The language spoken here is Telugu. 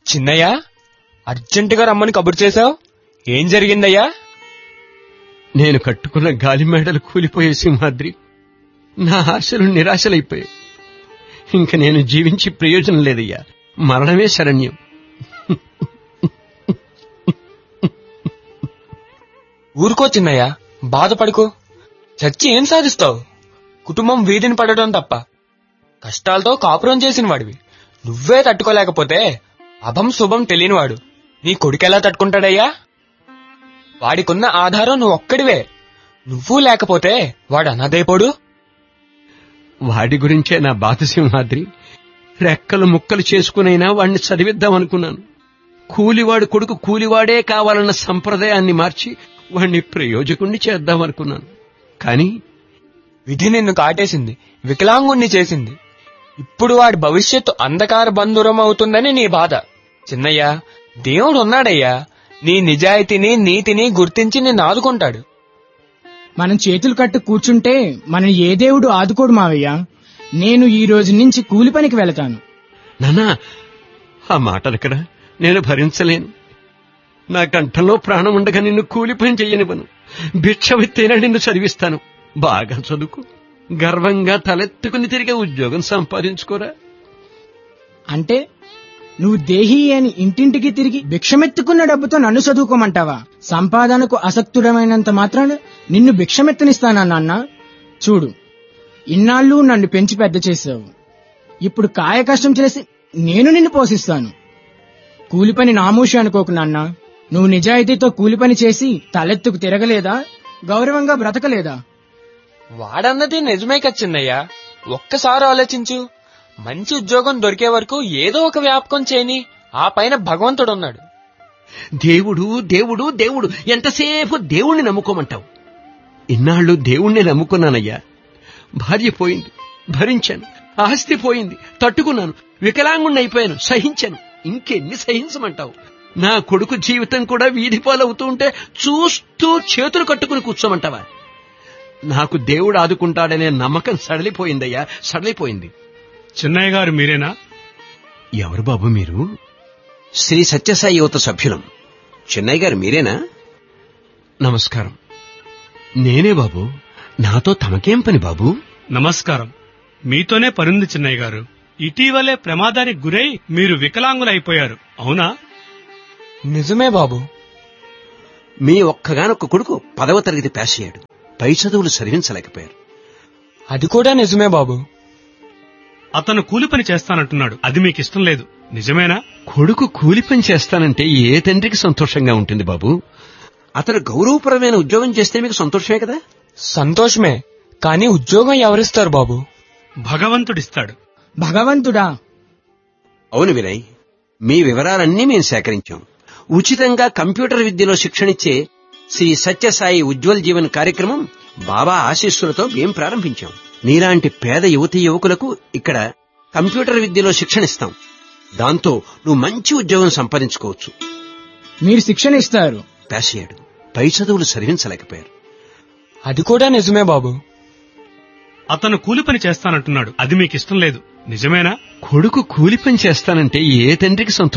చిన్నయ్య అర్జెంటుగా రమ్మని కబురు చేశావు ఏం జరిగిందయ్యా నేను కట్టుకున్న గాలి మేడలు కూలిపోయే సింహాద్రి నా ఆశలు నిరాశలైపోయాయి ఇంక నేను జీవించి ప్రయోజనం లేదయ్యా మరణమే శరణ్యం ఊరుకో చిన్నయ్య బాధపడుకో చచ్చి ఏం సాధిస్తావు కుటుంబం వీధిని పడడం తప్ప కష్టాలతో కాపురం చేసిన వాడివి నువ్వే తట్టుకోలేకపోతే అభం శుభం తెలియనివాడు నీ కొడుకెలా తట్టుకుంటాడయ్యా వాడికున్న ఆధారం నువ్వు ఒక్కడివే నువ్వు లేకపోతే వాడు అనాథైపోడు వాడి గురించే నా బాధ సింహాద్రి రెక్కలు ముక్కలు చేసుకునైనా వాణ్ణి చదివిద్దామనుకున్నాను కూలివాడు కొడుకు కూలివాడే కావాలన్న సంప్రదాయాన్ని మార్చి వాణ్ణి ప్రయోజకుణ్ణి చేద్దామనుకున్నాను కాని విధి నిన్ను కాటేసింది వికలాంగుణ్ణి చేసింది ఇప్పుడు వాడి భవిష్యత్తు అంధకార బంధురం అవుతుందని నీ బాధ చిన్నయ్య దేవుడు ఉన్నాడయ్యా నీ నిజాయితీని నీతిని గుర్తించి నిన్ను ఆదుకుంటాడు మనం చేతులు కట్టు కూర్చుంటే మనం ఏ దేవుడు ఆదుకోడు మావయ్య నేను ఈ రోజు నుంచి కూలి పనికి వెళతాను నాన్నా ఆ మాటలకడా నేను భరించలేను నా కంఠంలో ప్రాణం ఉండగా నిన్ను కూలి పని చెయ్యనివ్వను భిక్ష విత్తైనా నిన్ను చదివిస్తాను బాగా చదువుకు గర్వంగా తలెత్తుకుని తిరిగే ఉద్యోగం సంపాదించుకోరా అంటే నువ్వు దేహి అని ఇంటింటికి తిరిగి భిక్షమెత్తుకున్న డబ్బుతో నన్ను చదువుకోమంటావా సంపాదనకు అసక్తుడమైనంత మాత్రాన నిన్ను భిక్షమెత్తనిస్తానా నాన్న చూడు ఇన్నాళ్ళు నన్ను పెంచి పెద్ద చేసావు ఇప్పుడు కాయ కష్టం చేసి నేను నిన్ను పోషిస్తాను కూలి పని నామూషి అనుకోకు నాన్న నువ్వు నిజాయితీతో కూలి పని చేసి తలెత్తుకు తిరగలేదా గౌరవంగా బ్రతకలేదా వాడన్నది నిజమే కదా చిన్నయ్య ఒక్కసారి ఆలోచించు మంచి ఉద్యోగం దొరికే వరకు ఏదో ఒక వ్యాపకం చేయని ఆ పైన భగవంతుడున్నాడు దేవుడు దేవుడు దేవుడు ఎంతసేపు దేవుణ్ణి నమ్ముకోమంటావు ఇన్నాళ్ళు దేవుణ్ణి నమ్ముకున్నానయ్యా భార్య పోయింది భరించాను ఆస్తి పోయింది తట్టుకున్నాను వికలాంగుణ్ణి అయిపోయాను సహించాను ఇంకెన్ని సహించమంటావు నా కొడుకు జీవితం కూడా వీధి పాలవుతూ ఉంటే చూస్తూ చేతులు కట్టుకుని కూర్చోమంటావా నాకు దేవుడు ఆదుకుంటాడనే నమ్మకం సడలిపోయిందయ్యా సడలిపోయింది చిన్నయ్య గారు మీరేనా ఎవరు బాబు మీరు శ్రీ సత్యసాయి యువత సభ్యులం చెన్నై గారు మీరేనా నమస్కారం నేనే బాబు నాతో తమకేం పని బాబు నమస్కారం మీతోనే పరుంది చిన్నయ్య గారు ఇటీవలే ప్రమాదానికి గురై మీరు వికలాంగులైపోయారు అవునా నిజమే బాబు మీ ఒక్కగానొక్క కొడుకు పదవ తరగతి పాస్ అయ్యాడు పై చదువులు చదివించలేకపోయారు అది కూడా నిజమే బాబు అతను కూలి పని చేస్తానంటున్నాడు అది మీకు ఇష్టం లేదు నిజమేనా కొడుకు కూలి పని చేస్తానంటే ఏ తండ్రికి సంతోషంగా ఉంటుంది బాబు అతను గౌరవప్రదమైన ఉద్యోగం చేస్తే మీకు సంతోషమే కదా సంతోషమే కానీ ఉద్యోగం ఎవరిస్తారు బాబు భగవంతుడిస్తాడు భగవంతుడా అవును వినయ్ మీ వివరాలన్నీ మేము సేకరించాం ఉచితంగా కంప్యూటర్ విద్యలో శిక్షణిచ్చే శ్రీ సత్యసాయి ఉజ్వల్ జీవన్ కార్యక్రమం బాబా ఆశీస్సులతో మేం ప్రారంభించాం నీలాంటి పేద యువతీ యువకులకు ఇక్కడ కంప్యూటర్ విద్యలో శిక్షణిస్తాం దాంతో నువ్వు మంచి ఉద్యోగం సంపాదించుకోవచ్చు మీరు శిక్షణ ఇస్తారు పాస్ అయ్యాడు పై చదువులు చదివించలేకపోయారు అది కూడా నిజమే బాబు అతను కూలి పని చేస్తానంటున్నాడు అది మీకు ఇష్టం లేదు నిజమేనా కొడుకు కూలి పని చేస్తానంటే ఏ తండ్రికి సంతోషం